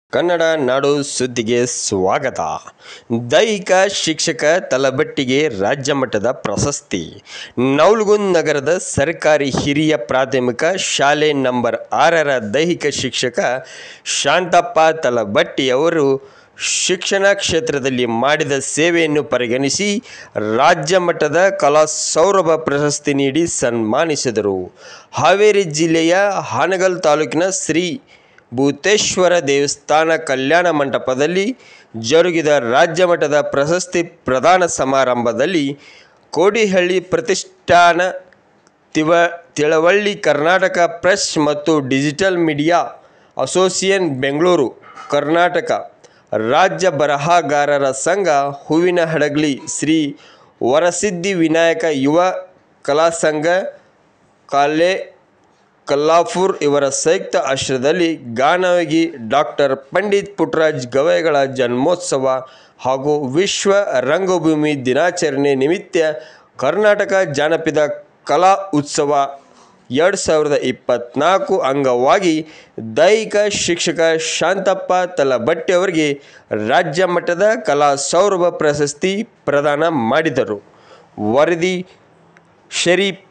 ಕನ್ನಡ ನಾಡು ಸುದ್ದಿಗೆ ಸ್ವಾಗತ ದೈಹಿಕ ಶಿಕ್ಷಕ ತಲಬಟ್ಟಿಗೆ ರಾಜ್ಯ ಮಟ್ಟದ ಪ್ರಶಸ್ತಿ ನವಲಗುಂದ್ ನಗರದ ಸರ್ಕಾರಿ ಹಿರಿಯ ಪ್ರಾಥಮಿಕ ಶಾಲೆ ನಂಬರ್ ಆರರ ದೈಹಿಕ ಶಿಕ್ಷಕ ಶಾಂತಪ್ಪ ತಲಬಟ್ಟಿಯವರು ಶಿಕ್ಷಣ ಕ್ಷೇತ್ರದಲ್ಲಿ ಮಾಡಿದ ಸೇವೆಯನ್ನು ಪರಿಗಣಿಸಿ ರಾಜ್ಯ ಮಟ್ಟದ ಕಲಾ ಸೌರಭ ಪ್ರಶಸ್ತಿ ನೀಡಿ ಸನ್ಮಾನಿಸಿದರು ಹಾವೇರಿ ಜಿಲ್ಲೆಯ ಹಾನಗಲ್ ತಾಲೂಕಿನ ಶ್ರೀ ಭೂತೇಶ್ವರ ದೇವಸ್ಥಾನ ಕಲ್ಯಾಣ ಮಂಟಪದಲ್ಲಿ ಜರುಗಿದ ರಾಜ್ಯ ಮಟ್ಟದ ಪ್ರಶಸ್ತಿ ಪ್ರದಾನ ಸಮಾರಂಭದಲ್ಲಿ ಕೋಡಿಹಳ್ಳಿ ಪ್ರತಿಷ್ಠಾನ ತಿವ ತಿಳವಳ್ಳಿ ಕರ್ನಾಟಕ ಪ್ರೆಸ್ ಮತ್ತು digital media association Bengaluru Karnataka ರಾಜ್ಯ ಬರಹಗಾರರ ಸಂಘ ಹೂವಿನ ಹಡಗಲಿ ಶ್ರೀ ವರಸಿದ್ಧಿ ವಿನಾಯಕ ಯುವ ಕಲಾಸಂಘ ಕಾಲೇ ಕಲ್ಲಾಪುರ್ ಇವರ ಸಂಯುಕ್ತ ಆಶ್ರಯದಲ್ಲಿ ಗಾನಯೋಗಿ ಡಾಕ್ಟರ್ ಪಂಡಿತ್ ಪುಟ್ಟರಾಜ್ ಗವಾಯಿಗಳ ಜನ್ಮೋತ್ಸವ ಹಾಗೂ ವಿಶ್ವ ರಂಗಭೂಮಿ ದಿನಾಚರಣೆ ನಿಮಿತ್ತ ಕರ್ನಾಟಕ ಜಾನಪದ ಕಲಾ ಉತ್ಸವ ಎರಡು ಸಾವಿರದ ಇಪ್ಪತ್ತ್ನಾಲ್ಕು ಅಂಗವಾಗಿ ದೈಹಿಕ ಶಿಕ್ಷಕ ಶಾಂತಪ್ಪ ತಲಬಟ್ಟಿ ಅವರಿಗೆ ರಾಜ್ಯ ಮಟ್ಟದ ಕಲಾ ಸೌರಭ ಪ್ರಶಸ್ತಿ ಪ್ರದಾನ ಮಾಡಿದರು ವರದಿ ಶರೀಫ್